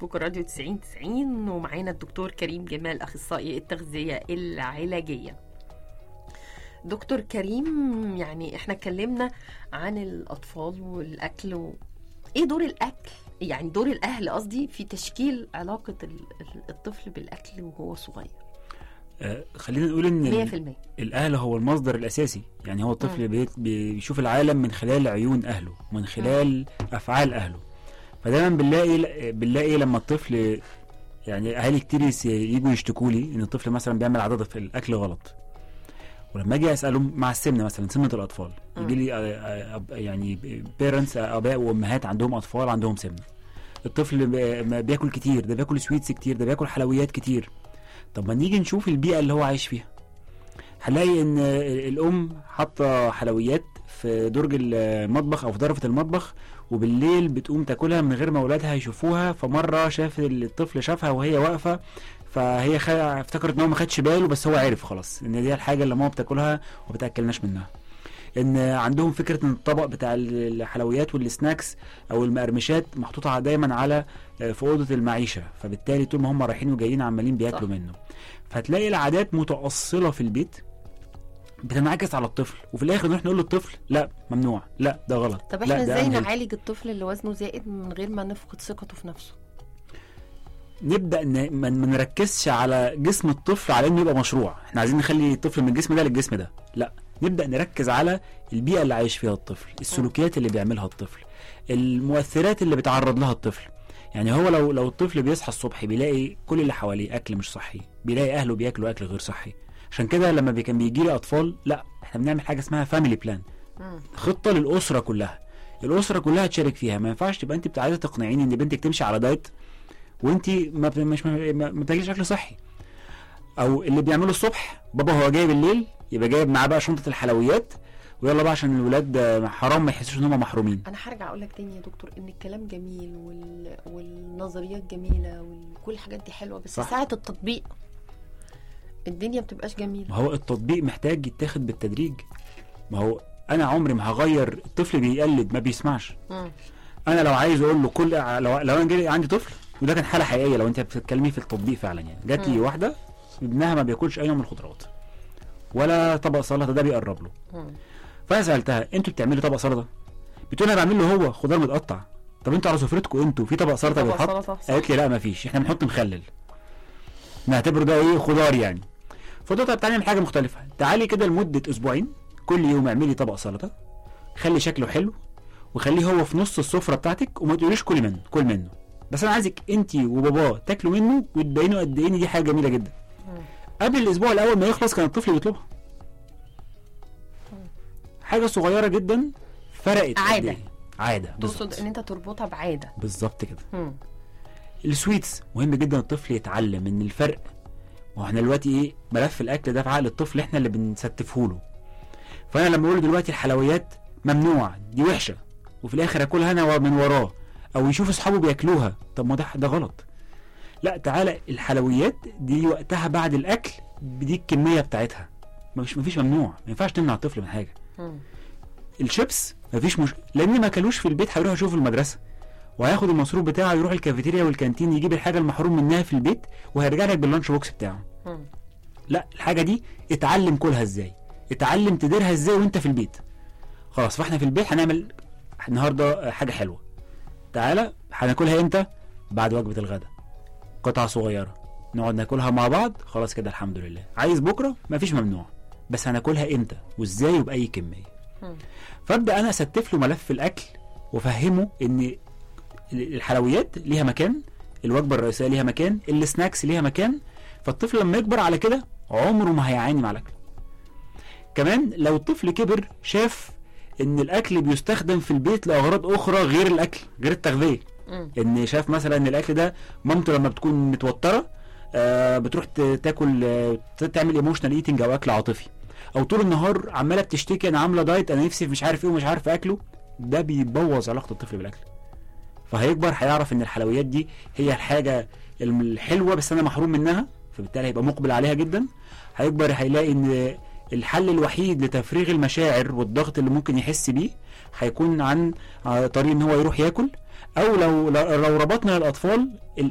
فيسبوك راديو 90 90 ومعانا الدكتور كريم جمال اخصائي التغذيه العلاجيه دكتور كريم يعني احنا اتكلمنا عن الاطفال والاكل و... ايه دور الاكل يعني دور الاهل قصدي في تشكيل علاقه ال- ال- الطفل بالاكل وهو صغير آه خلينا نقول ان 100% الاهل هو المصدر الاساسي يعني هو الطفل بيت- بيشوف العالم من خلال عيون اهله من خلال افعال اهله فدايما بنلاقي بنلاقي لما الطفل يعني اهالي كتير يس- يجوا يشتكوا لي ان الطفل مثلا بيعمل عادات في الاكل غلط ولما اجي اسالهم مع السمنه مثلا سمنه الاطفال يجي لي آه، آه، أب- يعني بيرنتس اباء وامهات عندهم اطفال عندهم سمنه الطفل ب- ما بياكل كتير ده بياكل سويتس كتير ده بياكل حلويات كتير طب ما نيجي نشوف البيئه اللي هو عايش فيها هنلاقي ان الام حاطه حلويات في درج المطبخ او في ضرفه المطبخ وبالليل بتقوم تاكلها من غير ما اولادها يشوفوها فمره شاف الطفل شافها وهي واقفه فهي خ... افتكرت ان هو ما خدش باله بس هو عرف خلاص ان دي الحاجه اللي ماما بتاكلها وما بتاكلناش منها ان عندهم فكره ان الطبق بتاع الحلويات والسناكس او المقرمشات محطوطه دايما على في اوضه المعيشه فبالتالي طول ما هم رايحين وجايين عمالين بياكلوا صح. منه فتلاقي العادات متأصلة في البيت بتنعكس على الطفل وفي الاخر نروح نقول للطفل لا ممنوع لا ده غلط طب لا احنا ده ازاي unhealthy. نعالج الطفل اللي وزنه زائد من غير ما نفقد ثقته في نفسه نبدا ن- ما ما نركزش على جسم الطفل على انه يبقى مشروع احنا عايزين نخلي الطفل من الجسم ده للجسم ده لا نبدا نركز على البيئه اللي عايش فيها الطفل السلوكيات اللي بيعملها الطفل المؤثرات اللي بيتعرض لها الطفل يعني هو لو لو الطفل بيصحى الصبح بيلاقي كل اللي حواليه اكل مش صحي بيلاقي اهله بياكلوا اكل غير صحي عشان كده لما بي- كان بيجي لي اطفال لا احنا بنعمل حاجه اسمها فاميلي بلان خطه للاسره كلها الاسره كلها تشارك فيها ما ينفعش تبقى انت عايزه تقنعيني ان بنتك تمشي على دايت وانت ما بت- مش ما, ما ما بتاكليش اكل صحي او اللي بيعمله الصبح بابا هو جاي بالليل يبقى جايب معاه بقى شنطه الحلويات ويلا بقى عشان الولاد آه، حرام ما يحسوش ان هم محرومين انا هرجع اقول لك تاني يا دكتور ان الكلام جميل وال... والنظريات جميله وكل الحاجات دي حلوه بس صح. ساعه التطبيق الدنيا ما بتبقاش ما جميله هو التطبيق محتاج يتاخد بالتدريج ما هو انا عمري ما هغير الطفل بيقلد ما بيسمعش مم. انا لو عايز اقول له كل لو, لو انا جالي عندي طفل وده كان حاله حقيقيه لو انت بتتكلمي في التطبيق فعلا يعني جات لي مم. واحده ابنها ما بياكلش اي نوع من الخضروات ولا طبق سلطه ده بيقرب له مم. فانا سالتها انتوا بتعملوا طبق سلطه بتقول انا بعمل له هو خضار متقطع طب انتوا على سفرتكم انتوا في طبق سلطه طبق بيتحط سلطة، صح. قالت لي لا ما فيش احنا بنحط مخلل نعتبره ده ايه خضار يعني فقلت لها طب تعالي نعمل حاجه مختلفه تعالي كده لمده اسبوعين كل يوم اعملي طبق سلطه خلي شكله حلو وخليه هو في نص السفره بتاعتك وما تقوليش كلي منه كل منه بس انا عايزك انت وباباه تاكلوا منه وتبينوا قد ايه إن دي حاجه جميله جدا مم. قبل الاسبوع الاول ما يخلص كان الطفل بيطلبها حاجه صغيره جدا فرقت قد عادة. إيه؟ عاده تقصد بالظبط ان انت تربطها بعاده بالظبط كده مم. السويتس مهم جدا الطفل يتعلم ان الفرق ما هو احنا دلوقتي ايه ملف الاكل ده في عقل الطفل احنا اللي بنستفه له فانا لما اقول له دلوقتي الحلويات ممنوع دي وحشه وفي الاخر اكلها انا من وراه او يشوف اصحابه بياكلوها طب ما ده ده غلط لا تعالى الحلويات دي وقتها بعد الاكل دي الكميه بتاعتها مش مفيش ممنوع ما ينفعش تمنع الطفل من حاجه مم. الشيبس مفيش مش لان ما كلوش في البيت هيروح يشوف المدرسه وهياخد المصروف بتاعه يروح الكافيتيريا والكانتين يجيب الحاجه المحروم منها في البيت وهيرجع لك باللانش بوكس بتاعه مم. لا الحاجه دي اتعلم كلها ازاي اتعلم تديرها ازاي وانت في البيت خلاص فاحنا في البيت هنعمل النهارده حاجه حلوه تعالى هناكلها امتى بعد وجبه الغداء قطعه صغيره نقعد ناكلها مع بعض خلاص كده الحمد لله عايز بكره مفيش ممنوع بس هناكلها امتى وازاي وباي كميه مم. فابدا انا استف له ملف الاكل وافهمه ان الحلويات ليها مكان الوجبه الرئيسيه ليها مكان السناكس ليها مكان فالطفل لما يكبر على كده عمره ما هيعاني مع الاكل كمان لو الطفل كبر شاف ان الاكل بيستخدم في البيت لاغراض اخرى غير الاكل غير التغذيه مم. ان شاف مثلا ان الاكل ده مامته لما بتكون متوتره آه بتروح ت- تاكل آه تعمل ايموشنال ايتنج او اكل عاطفي او طول النهار عماله بتشتكي انا عامله دايت انا نفسي في مش عارف ايه ومش عارف اكله ده بيبوظ علاقه الطفل بالاكل فهيكبر هيعرف ان الحلويات دي هي الحاجه الحلوه بس انا محروم منها فبالتالي هيبقى مقبل عليها جدا هيكبر هيلاقي ان الحل الوحيد لتفريغ المشاعر والضغط اللي ممكن يحس بيه هيكون عن آه، طريق ان هو يروح ياكل او لو لو ربطنا الاطفال